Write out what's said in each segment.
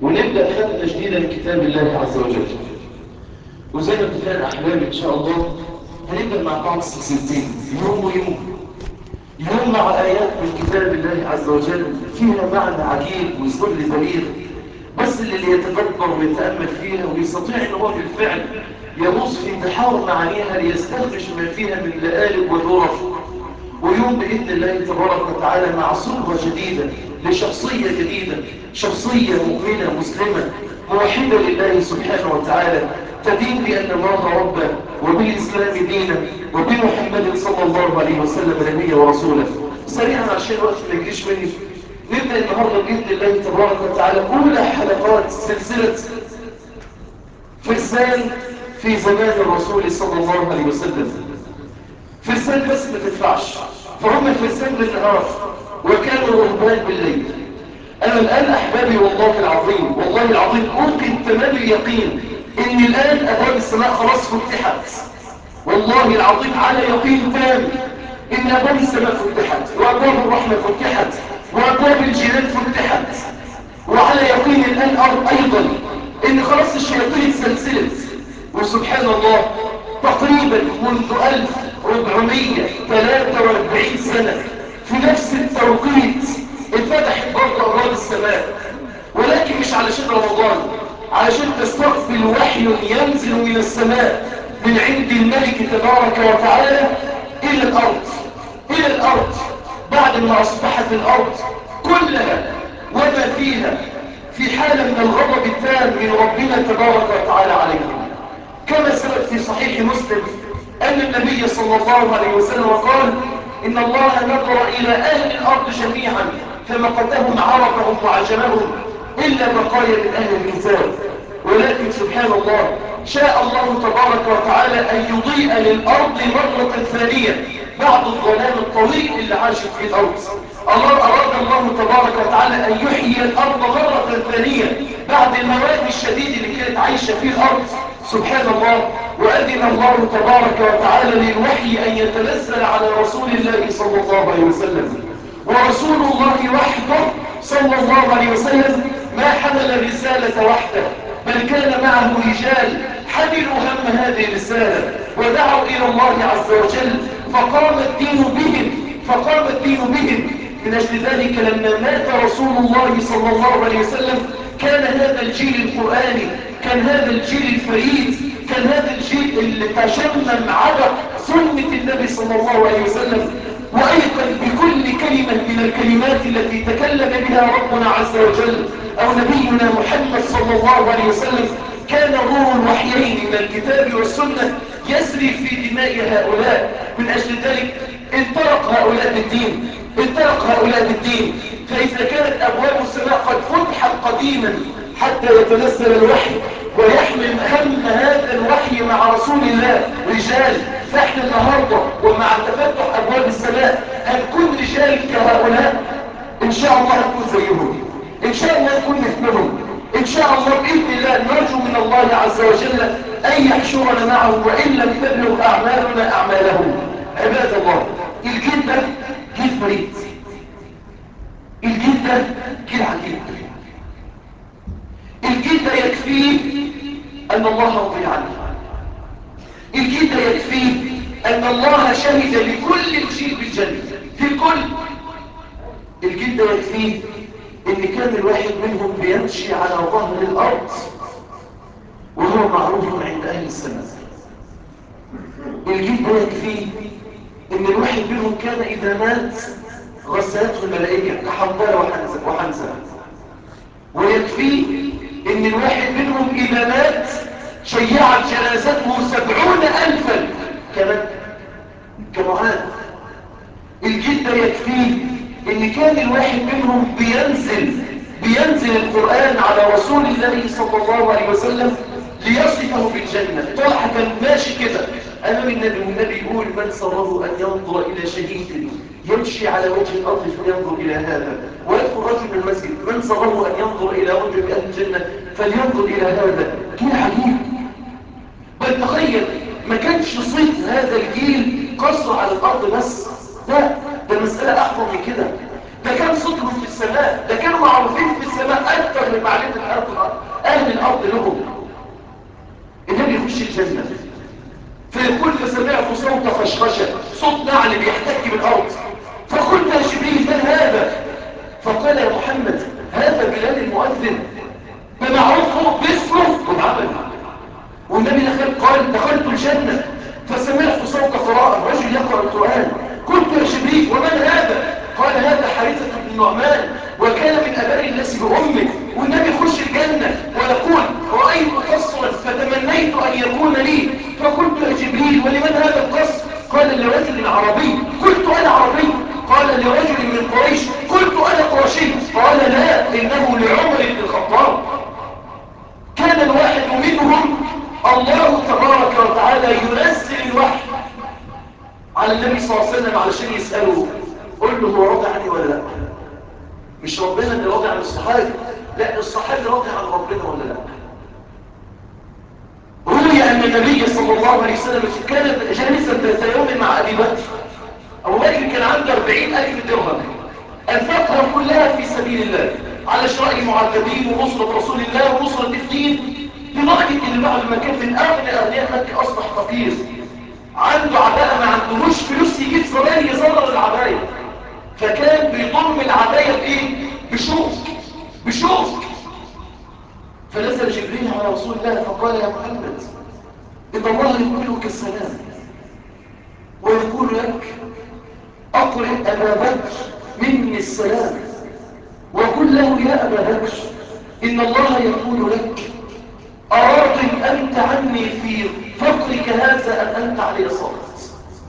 ونبدأ ختمة جديدة من كتاب الله عز وجل وزي ما اتفقنا أحبابي إن شاء الله هنبدأ مع بعض سلسلتين يوم ويوم يوم مع آيات من كتاب الله عز وجل فيها معنى عجيب ويصدر بليغ بس اللي يتدبر ويتأمل فيها ويستطيع ان هو بالفعل يغوص في انتحار معانيها ليستخرج ما فيها من لآلب وذرف ويوم بإذن الله تبارك وتعالى مع صورة جديدة لشخصية جديدة شخصية مؤمنة مسلمة موحدة لله سبحانه وتعالى تدين بأن الله ربه وبالإسلام دينا وبمحمد صلى الله عليه وسلم نبيه ورسوله سريعا عشان الوقت ما يجريش مني نبدأ النهاردة بإذن الله تبارك وتعالى أولى حلقات سلسلة فرسان في زمان الرسول صلى الله عليه وسلم فرسان بس ما تدفعش فهم فرسان بالنهار وكانوا رهبان بالليل أنا الآن أحبابي والله العظيم والله العظيم أوقن تمام اليقين إن الآن أبواب السماء خلاص فتحت والله العظيم على يقين تام إن أبواب السماء فتحت وأبواب الرحمة فتحت وأبواب الجنان فتحت وعلى يقين الآن أرض أيضا إن خلاص الشياطين اتسلسلت وسبحان الله تقريبا منذ 1443 سنة في نفس التوقيت اتفتحت برضه أبواب السماء ولكن مش علشان رمضان علشان تستقبل وحي ينزل من السماء من عند الملك تبارك وتعالى إلى الأرض إلى الأرض بعد ما أصبحت الأرض كلها وما فيها في حالة من الغضب التام من ربنا تبارك وتعالى عليهم كما ثبت في صحيح مسلم أن النبي صلى الله عليه وسلم قال إن الله نظر إلى أهل الأرض جميعا فمقتهم عرفهم وعجمهم إلا بقايا من أهل الكتاب ولكن سبحان الله شاء الله تبارك وتعالى أن يضيء للأرض مرة ثانية بعد الظلام الطويل اللي عاشت في الأرض الله أراد الله تبارك وتعالى أن يحيي الأرض مرة ثانية بعد المواد الشديد اللي كانت عايشة في الأرض سبحان الله وأذن الله تبارك وتعالى للوحي أن يتنزل على رسول الله صلى الله عليه وسلم ورسول الله وحده صلى الله عليه وسلم ما حمل الرسالة وحده بل كان معه رجال حملوا هم هذه الرسالة ودعوا إلى الله عز وجل فقام الدين بهم فقام الدين بهم من أجل ذلك لما مات رسول الله صلى الله عليه وسلم كان هذا الجيل القرآني كان هذا الجيل الفريد كان هذا الجيل اللي تشمم عبق سنة النبي صلى الله عليه وسلم وأيضا بكل كلمة من الكلمات التي تكلم بها ربنا عز وجل أو نبينا محمد صلى الله عليه وسلم كان نور الوحيين من الكتاب والسنة يسري في دماء هؤلاء من أجل ذلك انطلق هؤلاء بالدين انطلق هؤلاء بالدين فإذا كانت أبواب السماء قد فتحت قديما حتى يتنزل الوحي ويحمل هم هذا الوحي مع رسول الله رجال فاحنا النهاردة ومع تفتح أبواب السماء هنكون رجال كهؤلاء إن شاء الله هنكون زيهم إن شاء الله نكون مثلهم إن شاء الله بإذن الله نرجو من الله عز وجل أن يحشرنا معه وإن لم تبلغ أعمالنا أعمالهم عباد الله الجيل ده جيل فريد الجيل ده جيل عجيب الجيل ده يكفيه أن الله رضي عنه الجيل ده يكفيه أن الله شهد لكل الجيل بالجنة في كل الجيل ده يكفيه ان كان الواحد منهم بيمشي على ظهر الارض وهو معروف عند اهل السماء الجيل ده يكفيه ان الواحد منهم كان اذا مات غسلته الملائكه كحنظله وحنزه وحنزه ويكفيه ان الواحد منهم اذا مات شيعت جنازته سبعون الفا كمان كمعاد الجيل ده يكفيه ان كان الواحد منهم بينزل بينزل القرآن على رسول الله صلى الله عليه وسلم ليصفه بالجنة طلحة كان ماشي كده أمام النبي والنبي يقول من سره أن ينظر إلى شهيد يمشي على وجه الأرض فلينظر إلى هذا ويدخل رجل من المسجد من سره أن ينظر إلى وجه أهل الجنة فلينظر إلى هذا جيل عجيب بل تخيل ما كانش صيت هذا الجيل قصر على الأرض بس لا ده المسألة أعظم من كده ده كان صوتهم في السماء ده كانوا معروفين في السماء اكثر من معرفه اهل الارض اهل الارض لهم النبي يخش الجنه فيقول فسمعت صوت خشخشه صوت نعل بيحتك بالارض فقلت يا جبريل من هذا فقال يا محمد هذا بلال المؤذن بمعروفه باسمه وبعمله والنبي دخل قال دخلت الجنة فسمعت صوت قراءة رجل يقرأ القرآن قلت يا جبريل ومن هذا قال هذا حارثة بن النعمان وكان من أباء الناس بأمه والنبي يخش الجنة ويقول رأيت قصرا فتمنيت أن يكون لي فقلت يا جبريل ولمن هذا القصر قال لرجل عربي قلت أنا عربي قال لرجل من قريش قلت أنا قرشي قال لا إنه لعمر بن الخطاب كان الواحد منهم الله تبارك وتعالى ينزل الوحي على النبي صلى الله عليه وسلم علشان يسأله قل له هو راضي عني ولا لا مش ربنا اللي راضي عن الصحابي لا الصحابي راضي عن ربنا ولا لا روي أن النبي صلى الله عليه وسلم كان جالسا ذات يوم مع أبي بكر أبو بكر كان عنده 40 ألف درهم أنفقها كلها في سبيل الله على شراء المعذبين ونصرة رسول الله ونصرة الدين لدرجة ان بعد ما كان من اغنى اغنياء مكة اصبح فقير عنده عباءة ما عندهوش فلوس يجيب زمان يزرر العباية فكان بيضم العباية بايه بشوك بشوك فنزل جبريل على رسول الله فقال يا محمد ان الله يقولك السلام ويقول لك اقرئ ابا بكر مني السلام وقل له يا ابا بكر ان الله يقول لك أراض أنت عني في فقرك هذا أن أنت عليه صلت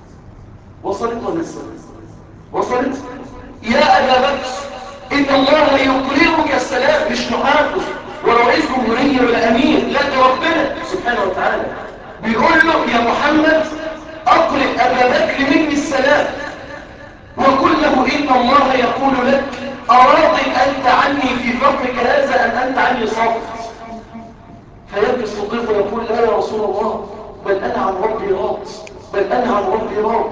وصلت ولا وصلت يا أبا بكر إن الله يقررك السلام مش محافظ ولا رئيس جمهورية ولا أمير لا ده ربنا سبحانه وتعالى بيقول له يا محمد أقرئ أبا بكر مني السلام وقل له إن الله يقول لك أراض أنت عني في فقرك هذا أن أنت عني صافت فيبكي الصديق ويقول لا يا رسول الله بل أنا عن ربي راض بل أنا عن ربي راض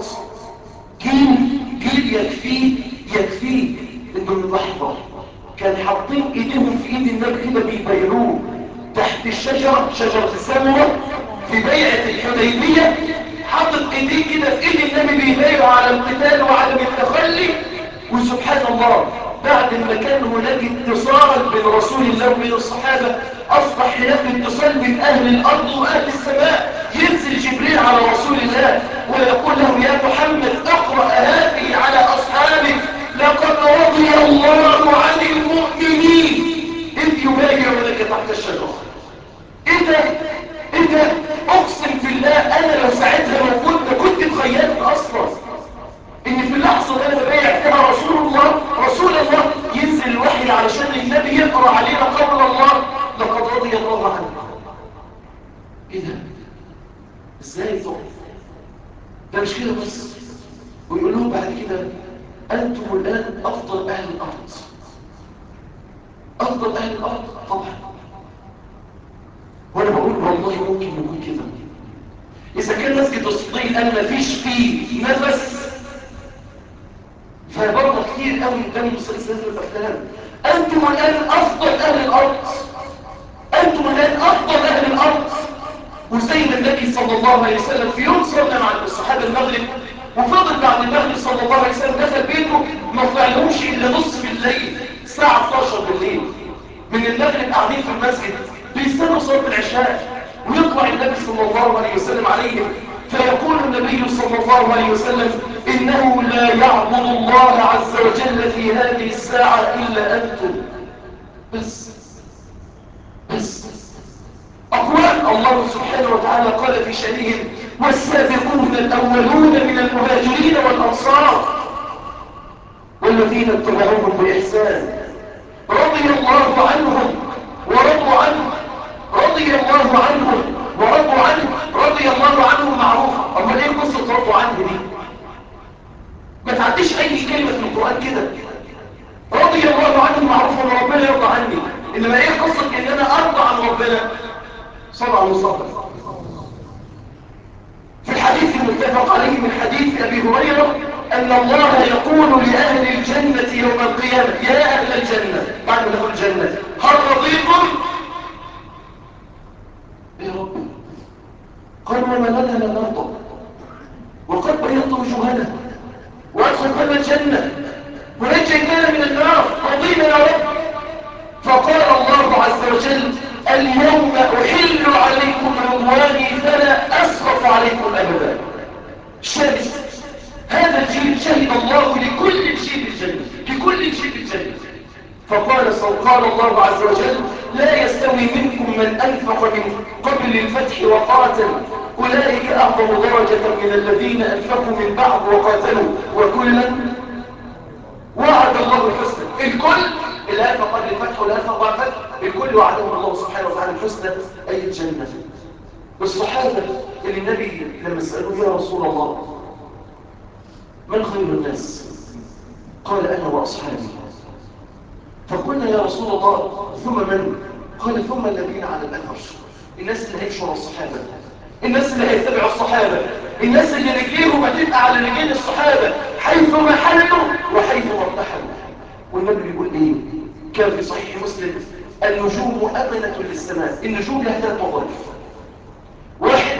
جيل جيل يكفيه يكفيه إنه من لحظة كان حاطين إيديهم في إيد النبي كده بيبيعوه تحت الشجرة شجرة السمرة في بيعة الحديبية حاطط إيديه كده في إيد النبي بيبايعوا على القتال وعدم التخلي وسبحان الله بعد ما كان هناك اتصال بين رسول الله وبين الصحابة أصبح هناك اتصال بين أهل الأرض وأهل السماء ينزل جبريل على رسول الله ويقول له يا محمد اقرأ هذه على أصحابك لقد رضي الله عن المؤمنين إذ يبايعونك تحت الشجرة إيه ده؟ إيه ده؟ أقسم بالله أنا لو ساعتها موجود ما كنت تخيلت أصلا ان في اللحظة اللي انا ببايع فيها رسول الله رسول الله ينزل الوحي علشان النبي يقرأ علينا قول الله لقد رضي الله عنه ايه ده ازاي طب ده مش كده بس ويقول لهم بعد كده انتم الان افضل اهل الارض افضل اهل الارض طبعا وانا بقول والله ممكن نكون كده اذا كان مسجد الصديق قال مفيش فيه نفس فبرضه كتير قوي قدام مسلسلات الافلام انتم الان افضل اهل الارض انتم الان افضل اهل الارض وزي ما النبي صلى الله عليه وسلم في يوم صلى مع الصحابه المغرب وفضل بعد المغرب صلى الله عليه وسلم دخل بيته ما طلعلهمش الا نصف الليل الساعه 12 بالليل من المغرب قاعدين في المسجد بيستنوا صلاه العشاء ويطلع النبي صلى الله عليه وسلم عليهم فيقول النبي صلى الله عليه وسلم إنه لا يعبد الله عز وجل في هذه الساعة إلا أنتم بس بس أقوال الله سبحانه وتعالى قال في شأنهم والسابقون الأولون من المهاجرين والأنصار والذين اتبعوهم بإحسان رضي الله عنهم ورضوا عنه رضي الله عنهم ورضوا عنه رضي الله عنهم معروفة أما ليه قصة رضوا عنه دي ما تعديش أي كلمة في القرآن كده رضي الله عنهم معروفة أن ربنا يرضى عني إنما إيه قصة إن أنا أرضى عن ربنا صلى على وسلم في الحديث المتفق عليه من حديث أبي هريرة أن الله يقول لأهل الجنة يوم القيامة يا أهل الجنة بعد ما دخل الجنة هل رضيتم؟ يا رب قال وما لنا لا نرضى وقد بيضت وجوهنا وأدخلنا الجنة ونجيتنا من النار رضينا يا رب فقال الله عز وجل اليوم أحل عليكم رضواني فلا أسخط عليكم أبدا شهد هذا الجيل شهد الله لكل جيل الجنة لكل جيل الجنة فقال قال الله عز وجل لا يستوي منكم من أنفق من قبل الفتح وقاتل أولئك أعظم درجة من الذين أنفقوا من بعض وقاتلوا وكلا وعد الله الحسنى الكل اللي أنفق قبل الفتح واللي أنفق بعد الفتح الكل وعدهم الله سبحانه وتعالى الحسنى أي الجنة الصحابة اللي النبي لما سألوه يا رسول الله من خير الناس قال أنا وأصحابي فقلنا يا رسول الله ثم من قال ثم الذين على الأثر الناس اللي هيمشوا الصحابة الناس اللي هيتبعوا الصحابة الناس اللي رجليهم هتبقى على رجلين الصحابة حيث ما حلوا وحيث ما ارتحلوا والنبي بيقول ايه كان في صحيح مسلم النجوم أمنة للسماء النجوم لها ثلاث وظائف واحد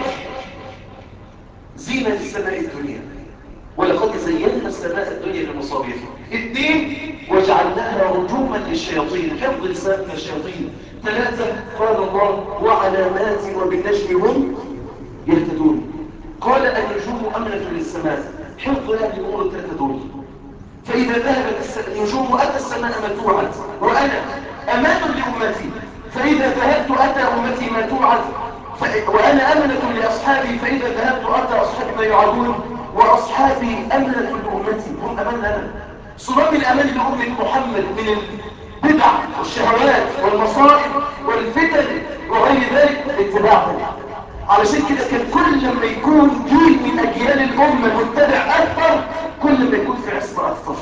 زينة السماء الدنيا ولقد زينا السماء الدنيا للمصابيح اثنين وجعلناها رجوما للشياطين حفظ لسان من الشياطين ثلاثة قال الله وعلامات وبالنجم هم يهتدون قال النجوم أمنة للسماء حفظ هذه الأمور الثلاثة دول فإذا ذهبت النجوم أتى السماء مدفوعة وأنا أمان لأمتي فإذا ذهبت أتى أمتي ما توعد وأنا أمنة لأصحابي فإذا ذهبت أتى أصحابي ما يعدون وأصحابي أمنة لأمتي هم أمان لنا صمام الأمان لأمة محمد من البدع والشهوات والمصائب والفتن وغير ذلك اتباعهم علشان كده كان كل لما يكون جيل من أجيال الأمة متبع أكثر كل ما يكون في عصمة أكثر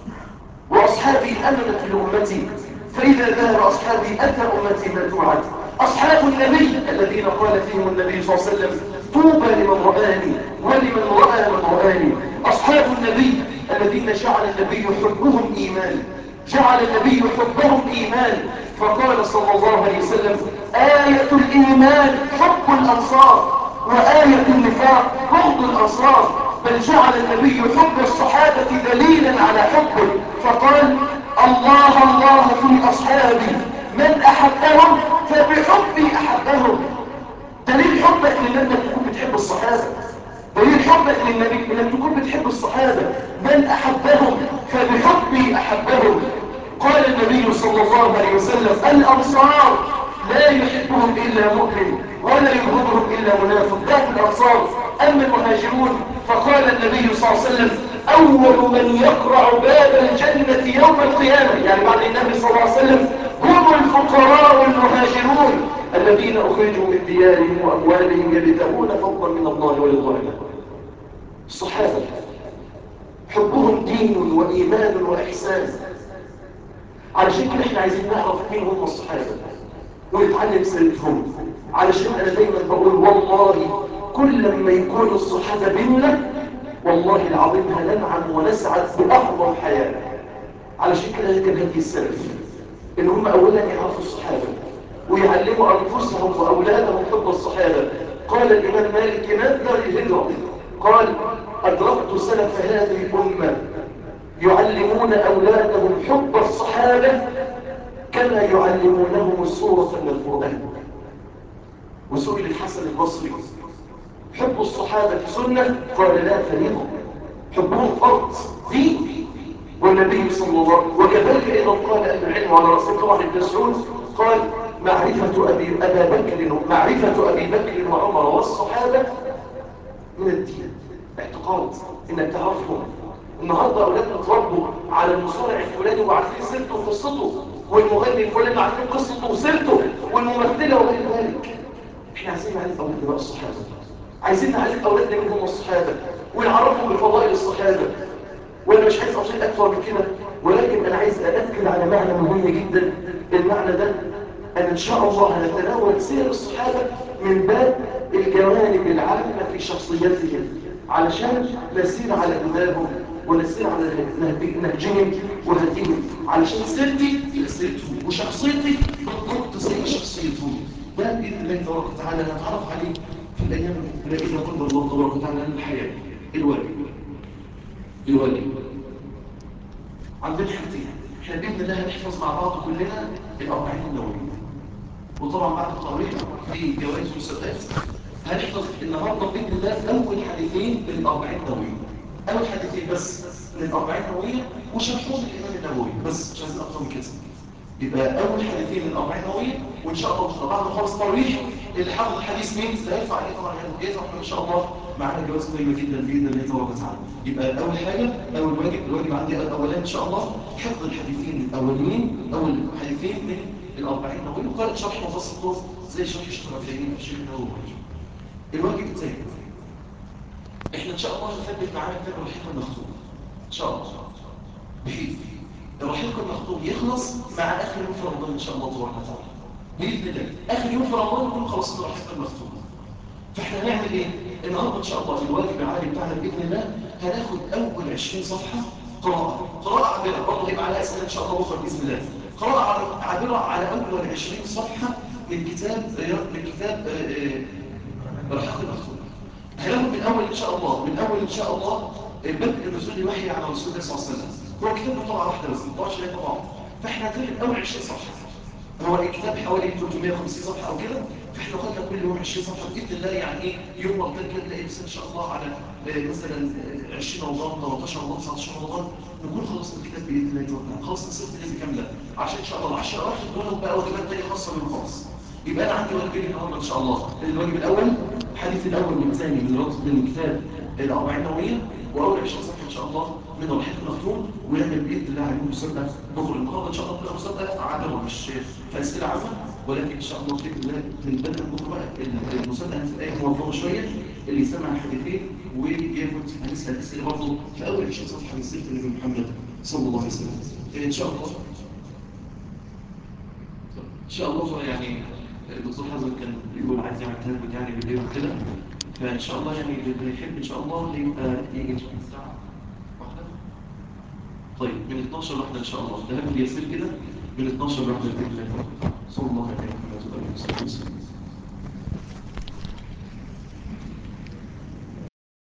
وأصحابي أمنة لأمتي فإذا ذهب أصحابي أتى أمتي ما توعد أصحاب النبي الذين قال فيهم النبي صلى الله عليه وسلم طوبى لمن رآني ولمن رأى من رآني أصحاب النبي الذين جعل النبي حبهم إيمان جعل النبي حبهم إيمان فقال صلى الله عليه وسلم آية الإيمان حب الأنصار وآية النفاق بغض الأنصار بل جعل النبي حب الصحابة دليلا على حبه فقال الله الله في أصحابي من أحبهم فبحبي أحبهم دليل حبك لأنك تكون بتحب الصحابة دليل حبك للنبي انك تكون بتحب الصحابة من احبهم فبحبي احبهم قال النبي صلى الله عليه وسلم الانصار لا يحبهم الا مؤمن ولا يبغضهم الا منافق ده في الانصار اما المهاجرون فقال النبي صلى الله عليه وسلم اول من يقرع باب الجنة يوم القيامة يعني بعد النبي صلى الله عليه وسلم هم الفقراء المهاجرون الذين اخرجوا من ديارهم واموالهم يبتغون فضلا من الله ورضوانه الصحابة حبهم دين وإيمان وإحسان علشان كده احنا عايزين نعرف مين هم الصحابة ونتعلم سيرتهم علشان أنا دايما بقول والله كل ما يكون الصحابة بيننا والله العظيم هننعم ونسعد بأفضل حياة علشان كده كان هدي السلف إن هم أولا يعرفوا الصحابة ويعلموا أنفسهم وأولادهم حب الصحابة قال الإمام مالك نذر الهجرة قال أدركت سلف هذه الأمة يعلمون أولادهم حب الصحابة كما يعلمونهم السورة من القرآن وسئل الحسن البصري حب الصحابة سنة قال لا فريضة حبهم فرض دين والنبي صلى الله عليه وسلم وكذلك أيضا قال أهل العلم على رسول الله بن مسعود قال معرفة أبي أبا بكر معرفة أبي بكر وعمر والصحابة من الدين اعتقاد انك تعرفهم النهارده اولادنا اتربوا على المصارع الفلاني وعارفين سيرته وقصته والمغني الفلاني عارفين قصته وسيرته والممثله وغير ذلك احنا عايزين نعرف اولادنا بقى الصحابه عايزين نعرف اولادنا مين هم الصحابه ونعرفهم بفضائل الصحابه وانا مش عايز اوصل اكثر من كده ولكن انا عايز ااكد على معنى مهم جدا المعنى ده أن إن شاء الله هنتناول سير الصحابة من باب الجوانب العامة في شخصيتهم علشان نسير على هداهم ولا سير على نهج- نهجهم وهديهم علشان سيرتي تبقى سيرتهم وشخصيتي بالضبط زي شخصيتهم ده باذن الله تبارك وتعالى نتعرف عليه في الايام اللي اذا قدر الله تبارك وتعالى لنا الحياه الواجب الواجب عندنا حاجتين احنا باذن الله هنحفظ مع بعض كلنا الاربعين النوويه وطبعا بعد التراويح في جوائز ومسابقات هنحفظ النهارده باذن الله اول حديثين من الاربعين النوويه اول حديثين بس من الاربعين النوويه وشرحهم الامام النووي بس مش عايزين اكتر من كده يبقى اول حديثين من الاربعين النوويه وان شاء الله بعد ما نخلص التراويح اللي حافظ الحديث مين اللي هيرفع عليه طبعا هذا الجائزه واحنا ان شاء الله معانا جوائز قيمه جدا باذن الله تبارك وتعالى يبقى اول حاجه اول واجب الواجب عندي اولا ان شاء الله حفظ الحديثين الاولين اول حديثين من الأربعين نووي وقال شرح مفصل طوف زي شرح الشيخ العثيمين في الشيخ النووي الواجب الثاني احنا ان شاء الله هنثبت معانا كتاب الرحيق المختوم ان شاء الله بحيث الرحيق المختوم يخلص مع اخر يوم في رمضان ان شاء الله تبارك وتعالى باذن الله اخر يوم في رمضان نكون خلصنا الرحيق المختوم فاحنا هنعمل ايه النهارده ان شاء الله في الواجب العالي بتاعنا باذن الله هناخد اول 20 صفحه قراءه قراءه عابره برضه هيبقى عليها اسئله ان شاء الله بكره باذن الله قراءه عابره على اول 20 صفحه من كتاب من كتاب رحاق المختوم هناخد من اول ان شاء الله من اول ان شاء الله بدء نزول الوحي على رسول الله صلى الله عليه وسلم هو كتاب طبعا واحده بس ما طبعش عليه طبعا فاحنا هنتكلم اول 20 صفحه هو الكتاب حوالي 350 صفحه او كده فاحنا قلنا كل يوم 20 صفحه باذن الله يعني ايه يوم رمضان كده تلاقي مثلا ان شاء الله على مثلا 20 رمضان 13 رمضان 19 رمضان نكون خلصنا الكتاب باذن الله تعالى خلصنا صفحه النبي كامله عشان ان شاء الله 10 اواخر دول بقى واجبات ثانيه خاصه بيهم خالص يبقى انا عندي واجبين النهارده ان شاء الله الواجب الاول الحديث الاول والثاني من رد من كتاب الاربعين نوويه واول 20 صفحه ان شاء الله من الرحيق المختوم ونعمل باذن الله عليهم مسابقه بكره النهارده ان شاء الله تبقى مسابقه عابره مش في اسئله عامه ولكن ان شاء الله باذن الله من بدء بكره بقى المسابقه هتبقى منظمه شويه اللي يسمع الحديثين وياخد هنسال اسئله برضه في اول 20 صفحه من سيره النبي محمد صلى الله عليه وسلم ان شاء الله ان شاء الله يعني الدكتور حسن كان بيقول عايز يعمل تهجد يعني بالليل وكده فان شاء الله يعني اللي يحب ان شاء الله يبقى يجي من الساعه واحده طيب من 12 لواحده ان شاء الله تهجد يسير كده من 12 لواحده باذن الله صلى الله عليه وسلم